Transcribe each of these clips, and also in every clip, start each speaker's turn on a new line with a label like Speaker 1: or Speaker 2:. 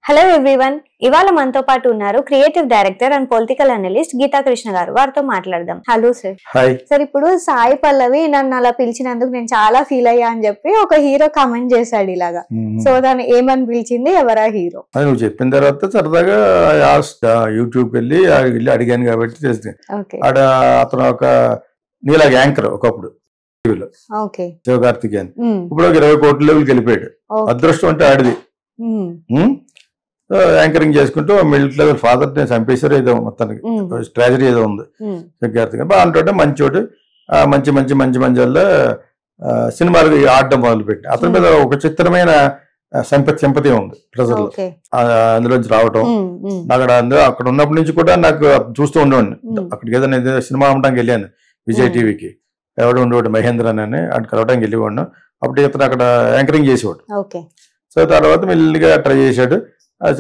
Speaker 1: Hello everyone ఇవాళ మనతో పాటు ఉన్నారు creative director and political analyst Geetha Krishna garu వారితో మాట్లాడదాం హలో సార్
Speaker 2: హాయ్
Speaker 1: సార్ ఇప్పుడు సాయి పల్లవి నన్ను అలా పిలిచినందుకు నేను చాలా ఫీల్ అయ్యా అని చెప్పి ఒక హీరో కామెంట్ చేశాడు ఇలాగా సో దాన్ని ఏమని పిలిచింది ఎవరా హీరో
Speaker 2: అది నువ్వు చెప్పిన తర్వాత సరదాగా యూట్యూబ్కి వెళ్ళి ఆ వెళ్ళి అడిగాను కాబట్టి తెలిసింది
Speaker 1: ఓకే
Speaker 2: ఆడ అతను ఒక నీలాగ యాంకర్ ఒకప్పుడు టీవీలో
Speaker 1: ఓకే
Speaker 2: శివకార్తికేయన్ ఇప్పుడు ఒక ఇరవై కోట్ల లెవెల్కి వెళ్ళిపోయాడు అదృష్టం అంటే ఆడిది ఉమ్? సో యాంకరింగ్ చేసుకుంటూ మిడిల్ క్లాస్ ఫాదర్ చంపేశారు ఏదో మొత్తానికి ట్రాజడీ ఏదో ఉంది శివకార్తికేయన్ బాగా అంటుంటే మంచోడు ఆ, మంచి మంచి మంచి మంచి వల్ల సినిమాలు ఆడడం మొదలుపెట్టి అతని మీద ఒక చిత్రమైన సంపతి సింపతి ఉంది ప్రజల్లో
Speaker 1: ఓకే
Speaker 2: ఆ, అందులోంచి రావటం అక్కడ అందులో అక్కడ ఉన్నప్పటి నుంచి కూడా నాకు చూస్తూ ఉండేవాడిని
Speaker 1: మ్మ్.
Speaker 2: అక్కడికి ఏదైనా ఏదో సినిమా అమ్మడానికి వెళ్ళాను విజయ్
Speaker 1: మ్మ్.
Speaker 2: టీవీకి ఎవడు ఉండేవాడు మహేంద్ర అని అక్కడ కలవడానికి వెళ్ళేవాడు అప్పుడు ఇతను అక్కడ యాంకరింగ్ చేసేవాడు
Speaker 1: ఓకే
Speaker 2: సో తర్వాత మెల్లిగా ట్రై చేశాడు ఆ,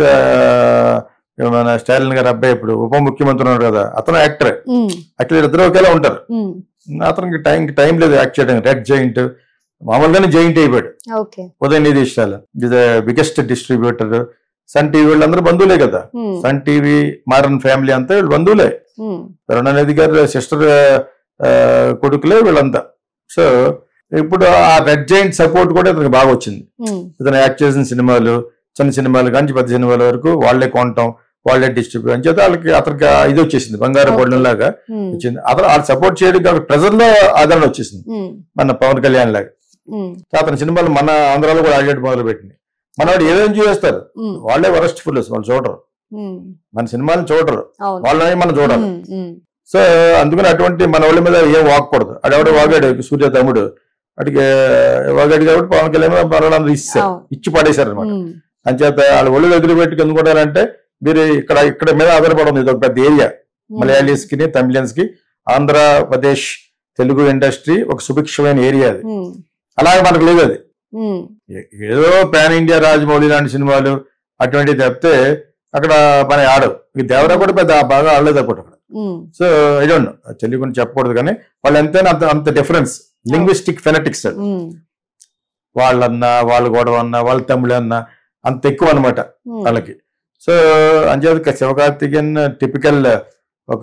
Speaker 2: స- మన స్టాలిన్ గారు అబ్బాయి ఇప్పుడు ఉప ముఖ్యమంత్రి ఉన్నాడు కదా అతను యాక్టర్ యాక్చువల్లీ ఇద్దరు ఒకేలా ఉంటారు అతనికి టైం టైం లేదు యాక్ట్ చేయడానికి రెడ్ జైంట్ మామూలుగానే జైంట్ అయిపోయాడు
Speaker 1: ఓకే
Speaker 2: ఉదయం నిధీష్టాలు ఇది బిగ్గెస్ట్ డిస్ట్రిబ్యూటర్ సన్ టీవీ వీళ్ళందరూ బంధువులే కదా సన్ టీవీ మారన్ ఫ్యామిలీ అంతా వీళ్ళు బంధువులే కరుణానిధి గారి సిస్టర్ కొడుకులే వీళ్ళంతా సో ఇప్పుడు ఆ రెడ్ జైంట్ సపోర్ట్ కూడా ఇతనికి బాగా వచ్చింది ఇతను యాక్ట్ చేసిన సినిమాలు చిన్న సినిమాలు కానీ పెద్ద సినిమాల వరకు వాళ్ళే కొనటం వాళ్ళే డిస్ట్రిబ్యూట్ అని చేత వాళ్ళకి అతనికి ఆ ఇది వచ్చేసింది బంగారు
Speaker 1: Okay.
Speaker 2: పొలం లాగా వచ్చింది అతను వాళ్ళు సపోర్ట్ చేయడం కాబట్టి ప్రజల్లో ఆదరణ వచ్చేసింది మన పవన్ కళ్యాణ్ లాగా అతని సినిమాలు మన ఆంధ్రాలో కూడా ఆడేట్ మొదలు పెట్టింది మనవాడు ఏదైనా చూసేస్తారు వాళ్ళే వరస్ట్ ఫుల్ వాళ్ళు చూడరు మన సినిమాలు చూడరు
Speaker 1: అవును
Speaker 2: వాళ్ళని మనం చూడాలి
Speaker 1: ఉమ్, ఉమ్,
Speaker 2: సో అందుకని అటువంటి మన వాళ్ళ మీద ఏం వాగకూడదు అడెవడో వాగాడు సూర్య తమ్ముడు అడిగే వాగాడు కాబట్టి పవన్ కళ్యాణ్ మరణాలు ఇచ్చారు
Speaker 1: అవును.
Speaker 2: ఇచ్చి పడేశారు అనమాట
Speaker 1: ఉమ్,
Speaker 2: అంచేత వాళ్ళ ఒళ్ళు ఎదురు పెట్టుకు ఎందుకుంటారంటే మీరు ఇక్కడ ఇక్కడ మీద ఆధారపడి ఉంది ఇది ఒక పెద్ద ఏరియా
Speaker 1: ఉమ్,
Speaker 2: మలయాళీస్ కి తమిళియన్స్ కి ఆంధ్రప్రదేశ్ తెలుగు ఇండస్ట్రీ ఒక సుభిక్షమైన ఏరియా అది
Speaker 1: ఉమ్,
Speaker 2: అలాగే మనకు లేదు అది
Speaker 1: ఉమ్,
Speaker 2: ఏ- ఏదో పాన్ ఇండియా రాజమౌళి లాంటి సినిమాలు అటువంటివి తప్పితే అక్కడ మన ఆడవు ఈ దేవరా కూడా పెద్ద బాగా ఆడలేదు అప్పుడు అక్కడ
Speaker 1: um,
Speaker 2: so I don't know తెలియకుండా చెప్పకూడదు కానీ వాళ్ళు ఎంతైనా అంత అంత డిఫరెన్స్ లింగ్విస్టిక్ ఫెనటిక్స్
Speaker 1: ఉమ్,
Speaker 2: వాళ్ళన్నా వాళ్ళ గొడవ అన్నా వాళ్ళ తమిళ అన్నా అంత ఎక్కువ అనమాట
Speaker 1: ఉమ్,
Speaker 2: వాళ్ళకి సో అంచేత శివకార్తికేయన్ టిపికల్ ఒక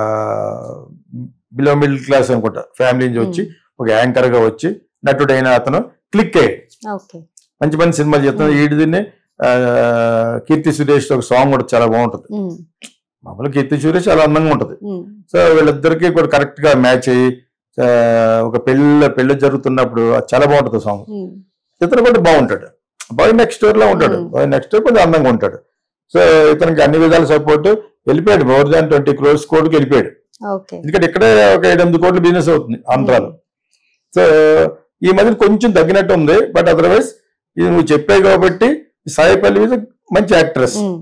Speaker 2: బిలో మిడిల్ క్లాస్ అనుకుంటా ఫ్యామిలీ నుంచి వచ్చి ఒక యాంకర్ గా వచ్చి నటుడైన అతను క్లిక్ అయ్యాడు
Speaker 1: ఓకే
Speaker 2: మంచి మంచి సినిమాలు చేస్తున్నాడు
Speaker 1: Hmm.
Speaker 2: ఈడిదిని కీర్తి సురేష్ ఒక సాంగ్ కూడా చాలా బాగుంటుంది
Speaker 1: ఉమ్,
Speaker 2: మామూలు కీర్తి సురేష్ చాలా అందంగా ఉంటుంది
Speaker 1: ఉమ్,
Speaker 2: సో వీళ్ళిద్దరికి కూడా కరెక్ట్ గా మ్యాచ్ అయ్యి ఆ, ఒక పెళ్లి పెళ్లి జరుగుతున్నప్పుడు అది చాలా బాగుంటుంది సాంగ్
Speaker 1: ఉమ్,
Speaker 2: ఇతను కూడా బాగుంటాడు బాయ్ నెక్స్ట్ డోర్ లో ఉంటాడు
Speaker 1: Hmm.
Speaker 2: బాయ్ నెక్స్ట్ డోర్ కొంచెం అందంగా ఉంటాడు సో ఇతనికి అన్ని విధాల సపోర్ట్ వెళ్ళిపోయాడు మోర్ దాన్ ట్వంటీ క్రోర్స్ కోట్కి వెళ్ళిపోయాడు
Speaker 1: ఓకే
Speaker 2: ఎందుకంటే ఇక్కడే ఒక ఏడు ఎనిమిది కోట్ల బిజినెస్ అవుతుంది ఆంధ్రాలో సో ఈ మధ్య కొంచెం తగ్గినట్టు ఉంది బట్ అదర్వైజ్ ఇది నువ్వు చెప్పావు కాబట్టి సాయి పల్లి is a మంచి యాక్ట్రెస్
Speaker 1: ఉమ్,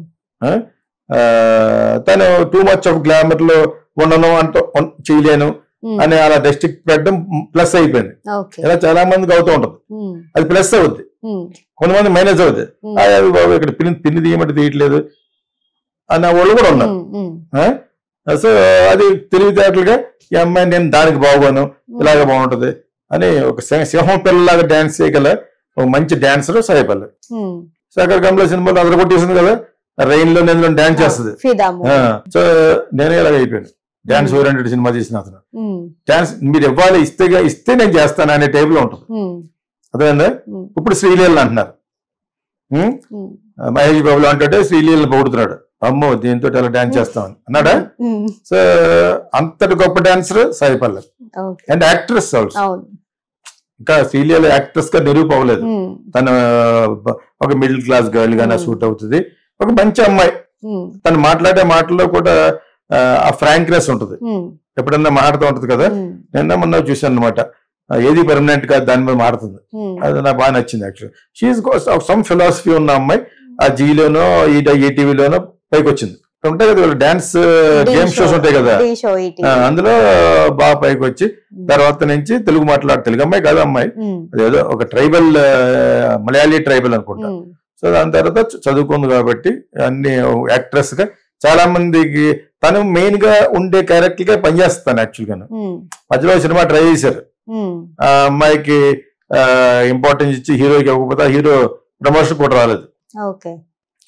Speaker 2: తను టూ మచ్ ఆఫ్ గ్లామర్ లో ఉండను అంటూ ఉన్- చేయలేను
Speaker 1: ఉమ్,
Speaker 2: అని అలా డిస్ట్రిక్ట్ పెట్టడం ప్లస్ అయిపోయింది
Speaker 1: ఓకే
Speaker 2: ఇలా చాలా మందికి అవుతూ ఉంటుంది
Speaker 1: ఉమ్,
Speaker 2: అది ప్లస్ అవుద్ది
Speaker 1: ఉమ్,
Speaker 2: కొంతమంది మైనస్ అవుద్ది
Speaker 1: ఉమ్,
Speaker 2: ఆ, అది బాబు ఇక్కడ పిన్ని పిన్ని తీయమంటే తీయట్లేదు అన్న వాళ్ళు కూడా ఉన్నారు
Speaker 1: ఉమ్, ఉమ్,
Speaker 2: సో అది తెలివితేటలుగా ఈ అమ్మాయి నేను దానికి బాగోను ఇలాగ బాగుంటది అని ఒక సింహ- సింహం పిల్లలాగా డాన్స్ చేయగల ఒక మంచి డాన్సర్ సాయిపల్లి
Speaker 1: ఉమ్,
Speaker 2: శేఖర్ కమల సినిమాలో అదర కొట్టేసింది కదా రెయిన్ లో నేను డాన్స్ చేస్తుంది
Speaker 1: ఫిదా
Speaker 2: ఆ, సో నేనే ఇలాగ అయిపోయాను డాన్స్ ఓరియంటెడ్ సినిమా చేసిన అతను
Speaker 1: ఉమ్,
Speaker 2: డాన్స్ మీరు ఇవ్వాలి ఇస్తే ఇస్తే నేను చేస్తాను అనే టైప్ లో ఉంటుంది
Speaker 1: ఉమ్,
Speaker 2: అదేందా
Speaker 1: ఉమ్,
Speaker 2: ఇప్పుడు శ్రీలీల అంటున్నారు ఉం?
Speaker 1: ఉమ్,
Speaker 2: మహేష్ బాబులు అంటుంటే శ్రీలీలను పొగుడుతున్నాడు అమ్మో దీంతో ఇలా డాన్స్ చేస్తామని అన్నాడా
Speaker 1: ఉమ్,
Speaker 2: సో అంతటి గొప్ప dancer Sai Pallavi
Speaker 1: okay
Speaker 2: and actress also
Speaker 1: అవును
Speaker 2: ఇంకా శ్రీలీల యాక్ట్రెస్ గా నిరూప అవ్వలేదు
Speaker 1: ఉమ్,
Speaker 2: తను బ- ఒక మిడిల్ క్లాస్ గర్ల్ గానే
Speaker 1: Hmm.
Speaker 2: సూట్ అవుతుంది ఒక మంచి అమ్మాయి
Speaker 1: ఉమ్,
Speaker 2: తను మాట్లాడే మాటల్లో కూడా ఆ, ఆ ఫ్రాంక్నెస్ ఉంటుంది
Speaker 1: ఉమ్,
Speaker 2: ఎప్పుడన్నా మాట్లాడుతూ ఉంటుంది కదా
Speaker 1: ఉమ్,
Speaker 2: నిన్న మొన్న చూశాను అనమాట ఏది పర్మనెంట్ గా దాని మీద మారుతుంది
Speaker 1: ఉమ్,
Speaker 2: అది నాకు బాగా నచ్చింది యాక్చువల్లీ షీఈస్ సమ్ ఫిలాసఫీ ఉన్న అమ్మాయి ఆ జీలోనో ఈ ఈటీవీలోనో పైకి వచ్చింది ఉంటాయి కదా డాన్స్
Speaker 1: ఢీ
Speaker 2: గేమ్ షోస్
Speaker 1: షో,
Speaker 2: ఉంటాయి కదా
Speaker 1: ఢీ షో ఈటీ.
Speaker 2: ఆ, అందులో బాగా పైకి వచ్చి
Speaker 1: ఉమ్,
Speaker 2: తర్వాత నుంచి తెలుగు మాట్లాడు తెలుగు అమ్మాయి కాదు అమ్మాయి
Speaker 1: ఉమ్,
Speaker 2: అదేదో ఒక ట్రైబల్ మలయాళీ ట్రైబల్ అనుకుంటా
Speaker 1: ఉమ్,
Speaker 2: సో దాని తర్వాత చ- చదువుకుంది కాబట్టి అన్ని యాక్ట్రెస్ గా చాలా మందికి తను మెయిన్ గా ఉండే క్యారెక్టర్ గా పనిచేస్తాను యాక్చువల్ గా
Speaker 1: ఉమ్,
Speaker 2: మధ్యలో సినిమా ట్రై చేశారు
Speaker 1: ఉమ్,
Speaker 2: ఆ అమ్మాయికి ఇంపార్టెన్స్ ఇచ్చి హీరోకి ఇవ్వకపోతే హీరో ప్రమోషన్ కూడా రాలేదు
Speaker 1: ఓకే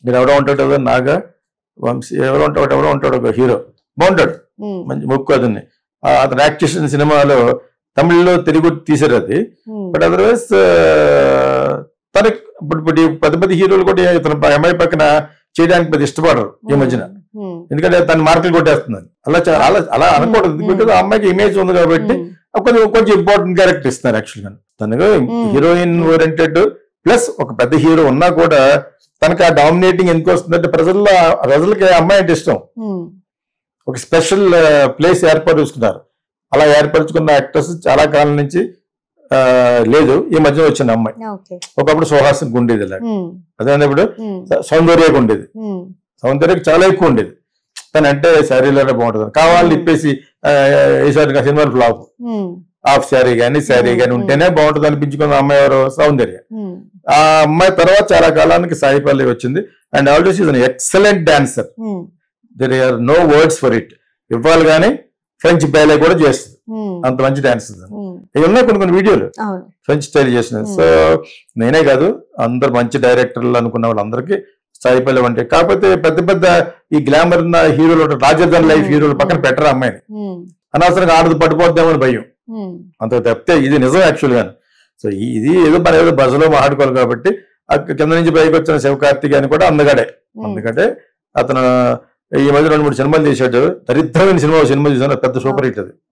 Speaker 2: మీరు ఎవడో ఉంటాడు కదా నాగా వంశీ ఎవరో ఉంటాడు ఎవరో ఉంటాడు ఒక హీరో బాగుంటాడు
Speaker 1: ఉమ్,
Speaker 2: మంచి మొక్కు అతన్ని ఆ, అతను యాక్ట్ చేసిన సినిమాలో తమిళ్లో తెలుగు తీశారు అది
Speaker 1: ఉమ్,
Speaker 2: బట్ అదర్వైజ్ తనకి ఇప్పుడు ఇప్పుడు ఈ పెద్ద పెద్ద హీరోలు కూడా ఇతను అమ్మాయి పక్కన చేయడానికి పెద్ద ఇష్టపడరు ఈ మధ్యన
Speaker 1: ఉమ్,
Speaker 2: ఎందుకంటే తన మార్కులు కొట్టేస్తుంది అలా చా- అలా అలా అనకూడదు
Speaker 1: Hmm.
Speaker 2: బికాజ్ ఆ అమ్మాయికి ఇమేజ్ ఉంది కాబట్టి
Speaker 1: ఉమ్,
Speaker 2: కొంచెం కొంచెం ఇంపార్టెంట్ క్యారెక్టర్ ఇస్తున్నారు యాక్చువల్గా తనకు హీరోయిన్ ఓరియంటెడ్ ప్లస్ ఒక పెద్ద హీరో ఉన్నా కూడా తనకి ఆ డామినేటింగ్ ఎందుకు వస్తుందంటే ప్రజల్లో ప్రజలకి ఆ అమ్మాయి అంటే ఇష్టం
Speaker 1: ఉమ్,
Speaker 2: ఒక స్పెషల్ ప్లేస్ ఏర్పరుచుకున్నారు అలా ఏర్పరచుకున్న యాక్టర్స్ చాలా కాలం నుంచి ఆ, లేదు ఈ మధ్య వచ్చిన అమ్మాయి
Speaker 1: ఓకే
Speaker 2: ఒకప్పుడు సుహాసినికి ఉండేది ఇలా
Speaker 1: ఉమ్,
Speaker 2: అదే ఇప్పుడు
Speaker 1: ఉమ్,
Speaker 2: సౌందర్యకు ఉండేది
Speaker 1: ఉమ్,
Speaker 2: సౌందర్యకు చాలా ఎక్కువ ఉండేది తను అంటే శారీలోనే బాగుంటుంది కావాలని ఇప్పేసి ఈసారి సినిమాలు ఫ్లాప్
Speaker 1: ఉమ్,
Speaker 2: హాఫ్ శారీ కానీ శారీ కానీ ఉంటేనే బాగుంటుంది అనిపించుకున్న అమ్మాయి ఎవరు సౌందర్య
Speaker 1: ఉమ్,
Speaker 2: ఆ అమ్మాయి తర్వాత చాలా కాలానికి సాయి పల్లవి వచ్చింది and also is an excellent dancer
Speaker 1: um,
Speaker 2: there are no words for it ఇవ్వాలి కానీ ఫ్రెంచ్ బ్యాలే కూడా చేస్తుంది
Speaker 1: ఉమ్,
Speaker 2: అంత మంచి డాన్స్
Speaker 1: ఉమ్,
Speaker 2: ఇవి ఉన్నాయి కొన్ని కొన్ని వీడియోలు
Speaker 1: అవును
Speaker 2: ఫ్రెంచ్ స్టైల్ చేసినది
Speaker 1: Hmm.
Speaker 2: సో నేనే కాదు అందరు మంచి డైరెక్టర్లు అనుకున్న వాళ్ళందరికీ సాయి పల్లవి అంటే కాకపోతే పెద్ద పెద్ద ఈ గ్లామర్ ఉన్న హీరోలు ఉంటారు రాజధాని లైఫ్
Speaker 1: Hmm.
Speaker 2: హీరోలు పక్కన పెట్టరు అమ్మాయిని
Speaker 1: ఉమ్,
Speaker 2: అనవసరంగా ఆడదు పడిపోద్దామని భయం
Speaker 1: ఉమ్,
Speaker 2: అంత తప్పితే ఇది నిజం యాక్చువల్ గా సో ఈ- ఇది ఏదో మన ఏదో బస్సులో మాట్లాడుకోవాలి కాబట్టి అక్క- కింద నుంచి పైకి వచ్చిన శివకార్తిక్ అని కూడా అందగాడే
Speaker 1: ఉమ్,
Speaker 2: అందుకంటే అతను ఈ మధ్య రెండు మూడు సినిమాలు చేశాడు దరిద్రమైన సినిమా ఒక సినిమా చూసాను అది పెద్ద సూపర్ హిట్ అది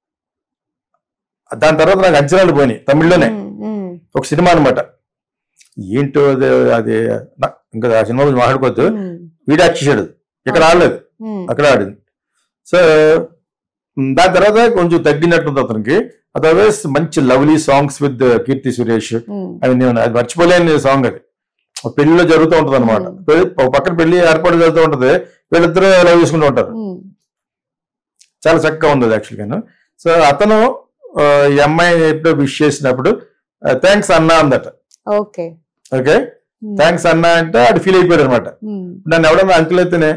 Speaker 2: దాని తర్వాత నాకు అంచనాలు పోయినాయి తమిళ్లోనే
Speaker 1: ఉమ్, ఉమ్,
Speaker 2: ఒక సినిమా అన్నమాట ఏంటో అది అది నా- ఇంకా ఆ సినిమా గురించి మాట్లాడుకోవద్దు
Speaker 1: ఉమ్,
Speaker 2: వీడు యాక్ట్ చేశాడు ఇక్కడ ఆడలేదు
Speaker 1: ఉమ్,
Speaker 2: అక్కడ ఆడింది సో మ్, దాని తర్వాత కొంచెం తగ్గినట్టుంది అతనికి అదర్వైజ్ మంచి lovely songs with Keerthy Suresh
Speaker 1: um,
Speaker 2: అవి నేను అది మర్చిపోలేని సాంగ్ అది ఒక పెళ్లిలో జరుగుతూ ఉంటది అనమాట
Speaker 1: Hmm.
Speaker 2: ఒక పక్కన పెళ్లి ఏర్పాటు జరుగుతూ ఉంటది వీళ్ళిద్దరూ లవ్ చేసుకుంటూ ఉంటారు
Speaker 1: ఉమ్,
Speaker 2: చాలా చక్కగా ఉంది అది యాక్చువల్గా సో అతను ఆ, ఈ అమ్మాయి ఎప్పుడో విష్ చేసినప్పుడు థ్యాంక్స్ అన్నా అందట
Speaker 1: ఓకే
Speaker 2: ఓకే
Speaker 1: ఉమ్,
Speaker 2: థ్యాంక్స్ అన్నా అంటే అది ఫీల్ అయిపోయాడు అనమాట
Speaker 1: ఉమ్,
Speaker 2: నన్ను ఎవడన్నా అంకుల్ అయితేనే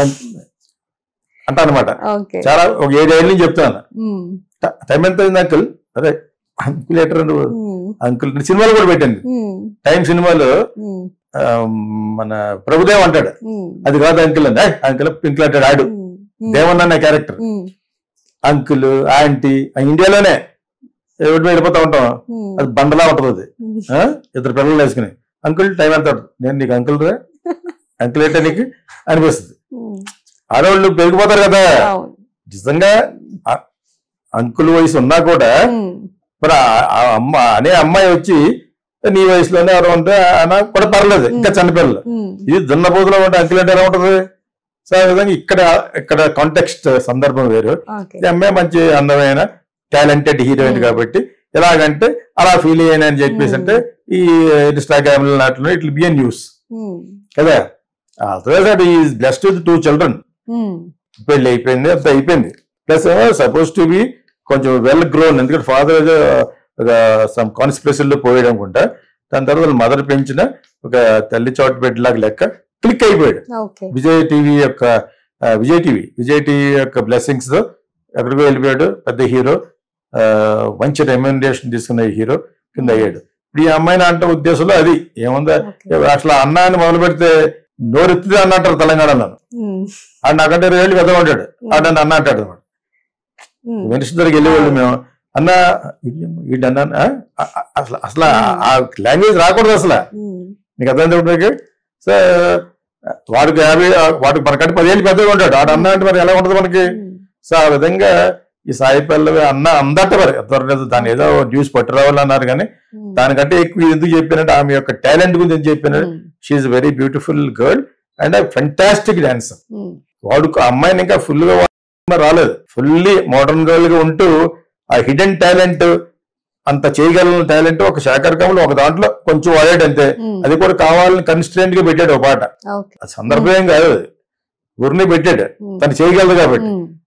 Speaker 2: అంటా అనమాట
Speaker 1: ఓకే
Speaker 2: చాలా ఒక ఏడు ఏళ్ళ నుంచి చెప్తాను
Speaker 1: ఉమ్,
Speaker 2: టైం ఎంత అయింది అంకుల్ అరే అంకుల్ ఎటర్ నువ్వు
Speaker 1: ఉమ్,
Speaker 2: అంకుల్ సినిమాలు కూడా పెట్టింది
Speaker 1: ఉమ్,
Speaker 2: టైం సినిమాలో
Speaker 1: ఉమ్,
Speaker 2: ఆ, మన ప్రభుదేవ్ అంటాడు
Speaker 1: ఉమ్,
Speaker 2: అది కాదు అంకుల్ అండి అంకుల్ పింకుల్ అంటాడు ఆడు
Speaker 1: um, um,
Speaker 2: Devanna character
Speaker 1: um,
Speaker 2: uncle aunty ఆ ఇండియాలోనే ఎవరి మీద వెళ్ళిపోతా ఉంటాం
Speaker 1: ఉమ్,
Speaker 2: అది బండలా ఉంటది అది
Speaker 1: ఉమ్,
Speaker 2: ఆ? ఇద్దరు పిల్లలు వేసుకుని అంకుల్ టైం ఎంత అవుతుంది? నేను నీకు అంకుల్ రా అంకుల్ ఏంటో నీకు అనిపిస్తుంది
Speaker 1: ఉమ్,
Speaker 2: ఆడవాళ్ళు పెరిగిపోతారు కదా
Speaker 1: అవును
Speaker 2: నిజంగా ఆ- అంకుల్ వయసు ఉన్నా కూడా
Speaker 1: ఉమ్,
Speaker 2: మరి ఆ- ఆ అమ్మ అనే అమ్మాయి వచ్చి నీ వయసులోనే ఎవరు ఉంటే అన్నా కూడా పర్లేదు ఇంకా చిన్నపిల్లలు
Speaker 1: ఉమ్,
Speaker 2: ఇది దున్నపోతులో ఉంటే అంకుల్ అంటే ఎలా ఉంటది సో ఆ విధంగా ఇక్కడ ఇక్కడ కాంటెక్స్ట్ సందర్భం వేరు
Speaker 1: ఓకే
Speaker 2: ఈ అమ్మాయి మంచి అందమైన టాలెంటెడ్ హీరోయిన్
Speaker 1: Hmm.
Speaker 2: కాబట్టి ఎలాగంటే అలా ఫీల్ అయ్యాను అని చెప్పేసి అంటే ఈ ఇన్స్టాగ్రామ్ నాట్లో ఇట్ బి న్యూస్
Speaker 1: ఉమ్,
Speaker 2: కదా otherwise is blessed with two children
Speaker 1: um,
Speaker 2: పెళ్లి అయిపోయింది అంత అయిపోయింది ప్లస్ సపోజ్ టు బి కొంచెం వెల్ గ్రోన్ ఎందుకంటే ఫాదర్ సమ్ కాన్స్పిరసీలో పోయాడు అనుకుంటా దాని తర్వాత మదర్ పెంచిన ఒక తల్లి చోటు పెట్టలాగా లెక్క క్లిక్ అయిపోయాడు
Speaker 1: ఓకే
Speaker 2: విజయ్ టీవీ యొక్క ఆ, విజయ్ టీవీ విజయ్ టీవీ యొక్క బ్లెస్సింగ్స్ తో ఎక్కడికో వెళ్ళిపోయాడు పెద్ద హీరో ఆ, మంచి రెమ్యూనరేషన్ తీసుకున్న హీరో కింద అయ్యాడు ఇప్పుడు ఈ అమ్మాయిని అంటే ఉద్దేశంలో అది ఏముందా
Speaker 1: ఓకే
Speaker 2: అసలు అన్న అని మొదలు పెడితే నోరెత్తితే అన్న అంటారు తెలంగాణలో
Speaker 1: ఉమ్,
Speaker 2: ఆడు నాకంటే ఇరవై ఏళ్ళు పెద్ద ఉంటాడు ఆడు నన్ను అన్న అంటాడు అనమాట
Speaker 1: ఉమ్,
Speaker 2: మనిషి దగ్గరికి వెళ్ళేవాళ్ళు మేము అన్న వీడు అన్న ఆ? ఆ- ఆ- అసలు అసలు ఆ- ఆ లాంగ్వేజ్ రాకూడదు అసలు
Speaker 1: ఉమ్,
Speaker 2: నీకు అర్థం మీకు సో వాడికి యాభై వాడికి మనకంటే పదిహేళ్ళు పెద్దగా ఉంటాడు ఆడు అన్న అంటే మరి ఎలా ఉంటుంది మనకి
Speaker 1: ఉమ్,
Speaker 2: సో ఆ విధంగా ఈ సాయి పల్లవి అన్న అందట మరి ఎవరు దాని ఏదో న్యూస్ పట్టురావాలన్నారు కానీ
Speaker 1: ఉమ్,
Speaker 2: దానికంటే ఎక్కువ ఎందుకు చెప్పినట్టు ఆమె యొక్క టాలెంట్ గురించి ఎందుకు చెప్పినట్టు
Speaker 1: um,
Speaker 2: she very beautiful girl and fantastic dancer
Speaker 1: um,
Speaker 2: వాడు ఆ అమ్మాయిని ఇంకా ఫుల్ గా వాడు రాలేదు ఫుల్లీ మోడర్న్ గర్ల్ గా ఉంటూ ఆ హిడెన్ టాలెంట్ అంత చేయగలిగిన టాలెంట్ ఒక శాఖరకంలో ఒక దాంట్లో కొంచెం వాడాడు అంతే
Speaker 1: ఉమ్,
Speaker 2: అది కూడా కావాలని కన్స్టెంట్ గా పెట్టాడు ఒక పాట
Speaker 1: ఓకే
Speaker 2: ఆ సందర్భం ఏం కాదు అది. ఊరిని పెట్టాడు
Speaker 1: ఉమ్,
Speaker 2: తను చేయగలదు కాబట్టి
Speaker 1: ఉమ్,